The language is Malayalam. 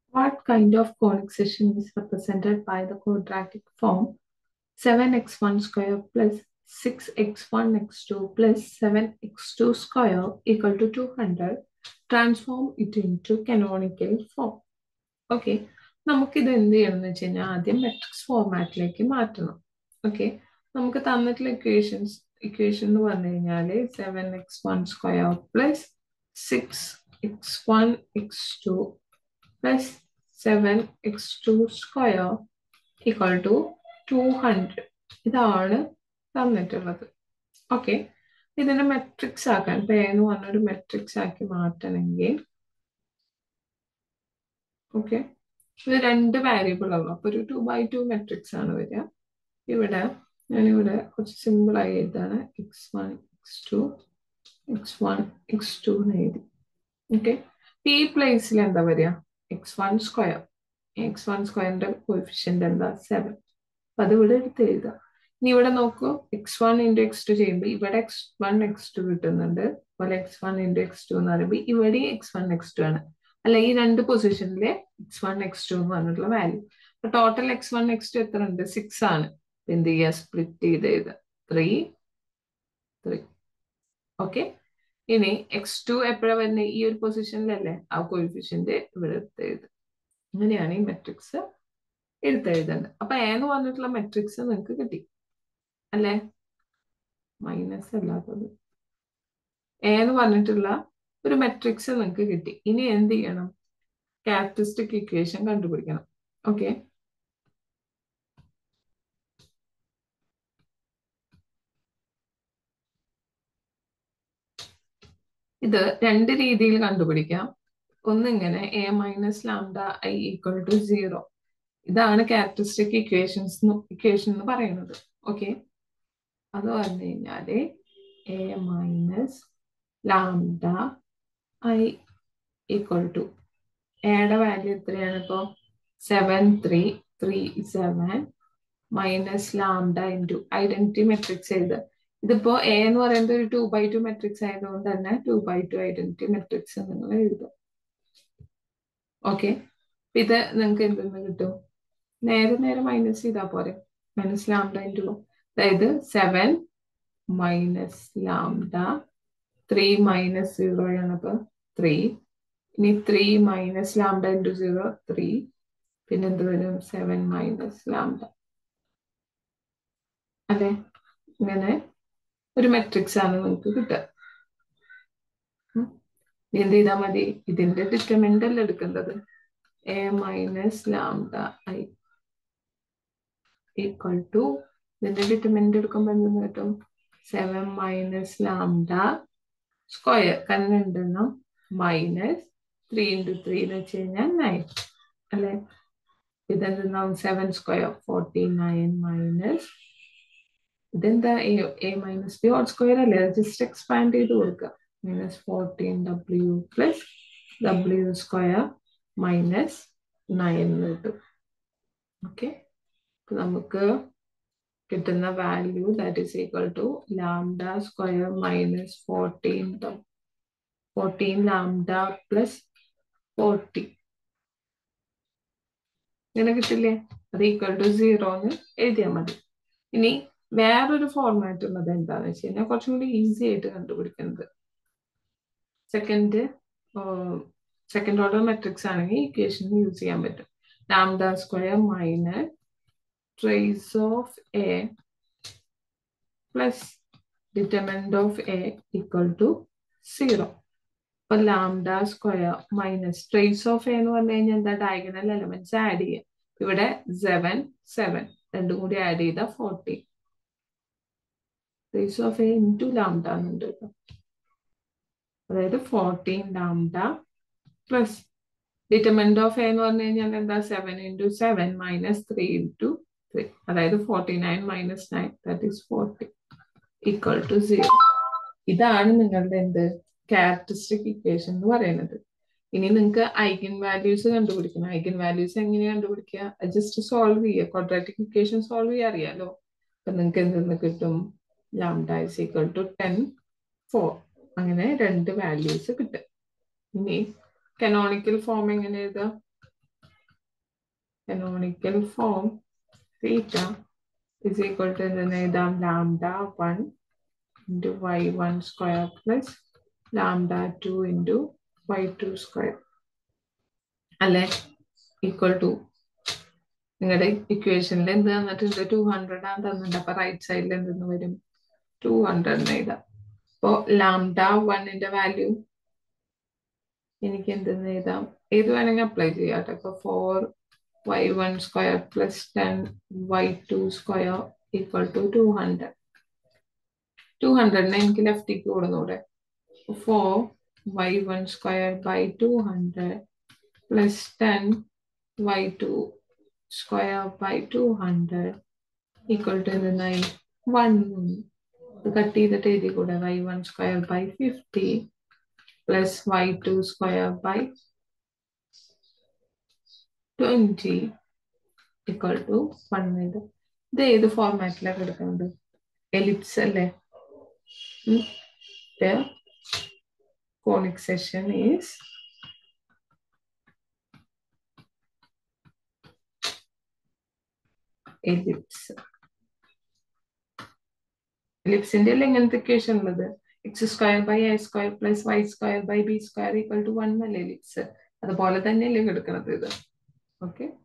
What kind of conic section is represented by the quadratic form 7x1 square plus 6x1 x2 plus 7x2 square equal to 200? Transform it into canonical form. Okay നമുക്കിത് എന്ത് ചെയ്യണം എന്ന് വെച്ച് കഴിഞ്ഞാൽ ആദ്യം മെട്രിക്സ് ഫോർമാറ്റിലേക്ക് മാറ്റണം ഓക്കെ നമുക്ക് തന്നിട്ടുള്ള ഇക്വേഷൻസ് ഇക്വേഷൻ എന്ന് പറഞ്ഞു കഴിഞ്ഞാൽ seven X one square plus six X one X two plus seven X two square equal to two hundred ഇതാണ് തന്നിട്ടുള്ളത് ഓക്കെ ഇതിനെ മെട്രിക്സ് ആക്കാൻ ഇപ്പൊ എന്ന് പറഞ്ഞൊരു മെട്രിക്സ് ആക്കി മാറ്റണമെങ്കിൽ ഓക്കെ ഇത് രണ്ട് വേരിയബിൾ ആവും അപ്പൊ ഒരു ടു ബൈ ടു മെട്രിക്സ് ആണ് വരിക ഇവിടെ ഞാനിവിടെ കുറച്ച് സിമ്പിൾ ആയി എഴുതാണ് X one X two X one X two എന്ന് എഴുതി ഓക്കെ ഈ പ്ലേസിൽ എന്താ വരിക X one square X one സ്ക്വയറിന്റെ കോഫിഷ്യന്റ് എന്താ സെവൻ അപ്പൊ അത് ഇവിടെ എടുത്ത് എഴുതാം ഇനി ഇവിടെ നോക്കൂ X one into X two ചെയ്യുമ്പോൾ ഇവിടെ എക്സ് വൺ എക്സ് ടു കിട്ടുന്നുണ്ട് അതുപോലെ X one into X two എന്ന് പറയുമ്പോൾ ഇവിടെ എക്സ് വൺ എക്സ് ടു ആണ് അല്ല ഈ രണ്ട് പൊസിഷനിലെ എക്സ് വൺ എക്സ് ടു എന്ന് പറഞ്ഞിട്ടുള്ള വാല്യൂ അപ്പൊ total X one X two എത്ര ഉണ്ട് സിക്സ് ആണ് എന്ത് ചെയ്യുക സ്പ്ലിറ്റ് ചെയ്ത് എഴുതുക ത്രീ ത്രീ ഓക്കെ ഇനി എക്സ് ടു എപ്പോഴാണ് വരുന്നത് ഈ ഒരു പൊസിഷനിലല്ലേ ആ കോയിഫിഷ്യന്റ് ഇവിടെ എടുത്ത് എഴുതുക അങ്ങനെയാണ് ഈ മെട്രിക്സ് എടുത്തെഴുതേണ്ടത് അപ്പൊ ഏന്ന് പറഞ്ഞിട്ടുള്ള മെട്രിക്സ് നിങ്ങൾക്ക് കിട്ടി അല്ലേ മൈനസ് അല്ലാത്തത് ഏന്ന് പറഞ്ഞിട്ടുള്ള ഒരു മെട്രിക്സ് നിങ്ങൾക്ക് കിട്ടി ഇനി എന്ത് ചെയ്യണം ക്യാരക്ടറിസ്റ്റിക് ഇക്വേഷൻ കണ്ടുപിടിക്കണം ഓക്കെ ഇത് രണ്ട് രീതിയിൽ കണ്ടുപിടിക്കാം ഒന്നിങ്ങനെ A minus lambda I equal to zero ഇതാണ് ക്യാരക്ടറിസ്റ്റിക് ഇക്വേഷൻസ് ഇക്വേഷൻ എന്ന് പറയുന്നത് ഓക്കെ അത് പറഞ്ഞു കഴിഞ്ഞാല് A minus lambda I equal to എയുടെ വാല്യൂ എത്രയാണ് ഇപ്പോൾ seven three three seven minus lambda into identity matrix ചെയ്ത് ഇതിപ്പോ എ എന്ന് പറയുന്നത് ഒരു ടു ബൈ ടു മെട്രിക്സ് ആയതുകൊണ്ട് തന്നെ two by two identity matrix നിങ്ങൾ എഴുതുക ഓക്കെ ഇത് നിങ്ങൾക്ക് എന്തെന്ന് കിട്ടും നേരെ നേരെ മൈനസ് ചെയ്താൽ പോരെ മൈനസ് ലാംഡ ഇൻറ്റു അതായത് seven minus lambda three minus zero ആണ് ഇപ്പൊ ത്രീ ഇനി three minus lambda into zero three പിന്നെ എന്ത് വരും സെവൻ മൈനസ് ലാംഡ അല്ലെ ഇങ്ങനെ ഒരു മെട്രിക്സ് ആണ് നിങ്ങൾക്ക് കിട്ടുക എന്ത് ചെയ്താൽ മതി ഇതിന്റെ ഡിറ്റർമെന്റ് അല്ല എടുക്കേണ്ടത് A minus lambda I equal to ഇതിന്റെ ഡിറ്റർമെന്റ് എടുക്കുമ്പോൾ എന്തെന്ന് കിട്ടും സെവൻ മൈനസ് ലാംഡ സ്ക്വയർ കാരണം എന്തെണ്ണം മൈനസ് ത്രീ ഇൻറ്റു ത്രീ എന്ന് വെച്ച് കഴിഞ്ഞാൽ നയൻ അല്ലെ ഇതെന്തെന്നാവും seven square forty nine minus ഇതെന്താ A minus B whole square അല്ലേ ജസ്റ്റ് എക്സ്പാൻഡ് ചെയ്ത് കൊടുക്കുക minus fourteen W plus W square minus nine കിട്ടും ഓക്കെ നമുക്ക് കിട്ടുന്ന value that is equal to lambda square minus fourteen fourteen lambda plus forty ഇങ്ങനെ കിട്ടില്ലേ അത് ഈക്വൽ ടു സീറോ എന്ന് എഴുതിയാൽ മതി ഇനി വേറൊരു ഫോർമാറ്റ് ഉള്ളത് എന്താന്ന് വെച്ച് കഴിഞ്ഞാൽ കുറച്ചും കൂടി ഈസി ആയിട്ട് കണ്ടുപിടിക്കുന്നത് സെക്കൻഡ് സെക്കൻഡ് ഓർഡർ മെട്രിക്സ് ആണെങ്കിൽ ഇക്വേഷൻ യൂസ് ചെയ്യാൻ പറ്റും lambda square minus trace of A plus determinant of A equal to 0. അപ്പൊ lambda square minus trace of A എന്ന് പറഞ്ഞു കഴിഞ്ഞാൽ എന്താ ഡയഗണൽ എലമെന്റ്സ് ആഡ് ചെയ്യുക ഇവിടെ സെവൻ സെവൻ രണ്ടും കൂടി ആഡ് ചെയ്ത forty trace of A into lambda എന്നുണ്ട് കേട്ടോ അതായത് fourteen lambda plus determinant of A എന്ന് പറഞ്ഞു കഴിഞ്ഞാൽ എന്താ seven into seven minus three into three അതായത് forty nine minus nine that is forty equal to zero ഇതാണ് നിങ്ങളുടെ എന്ത് ക്യാരക്ടറിസ്റ്റിക് ഇക്വേഷൻ എന്ന് പറയുന്നത് ഇനി നിങ്ങൾക്ക് ഐഗൻ വാല്യൂസ് കണ്ടുപിടിക്കണം ഐഗൻ വാല്യൂസ് എങ്ങനെയാണ് കണ്ടുപിടിക്കുക ജസ്റ്റ് സോൾവ് ചെയ്യുക ക്വാഡ്രാറ്റിക് ഇക്വേഷൻ സോൾവ് ചെയ്യാൻ അറിയാലോ അപ്പൊ നിങ്ങൾക്ക് എന്തെന്ന് കിട്ടും lambda is equal to ten four അങ്ങനെ രണ്ട് വാല്യൂസ് കിട്ടും ഇനി കനോണിക്കൽ ഫോം എങ്ങനെ എഴുതാം canonical form theta is equal to എന്തെന്ന് എഴുതാം lambda 1 into y1 square plus lambda 2 into y2 square അല്ലേ ഈക്വൽ ടു നിങ്ങളുടെ ഇക്വേഷനിൽ എന്ത് തന്നിട്ടുണ്ട് ടു ഹൺഡ്രഡ് ആണ് തന്നിട്ടുണ്ട് അപ്പൊ റൈറ്റ് സൈഡിൽ എന്തെന്ന് വരും ടു ഹൺഡ്രഡ് എഴുതാം അപ്പോ ലാംഡ വണ്ണിന്റെ വാല്യൂ എനിക്ക് എന്തെന്ന് എഴുതാം ഏത് വേണമെങ്കിൽ അപ്ലൈ ചെയ്യാട്ടെ ഇപ്പൊ four Y one square plus ten Y two square equal to two hundred two ഹൺഡ്രഡിനെ എനിക്ക് ലെഫ്റ്റിക്ക് കൊടുന്നൂടെ four Y one square by two hundred plus ten Y two square by two hundred equal to എന്തെന്നായി വൺ ഇത് കട്ട് ചെയ്തിട്ട് എഴുതി കൂടെ Y one square by fifty plus Y two square by twenty equal to one ഇത് ഇത് ഏത് ഫോർമാറ്റിലാണ് എടുക്കുന്നത് എലിപ്സ് അല്ലേ കോണിക് സെഷൻ ഈസ് എലിപ്സ് എലിപ്സിന്റെ അല്ലേ ഇങ്ങനത്തെ ഇക്വേഷൻ ഉള്ളത് X square by A square plus Y square by B square equal to one അല്ലേ എലിപ്സ് അതുപോലെ തന്നെയല്ലേ എടുക്കുന്നത് ഇത് ഓക്കെ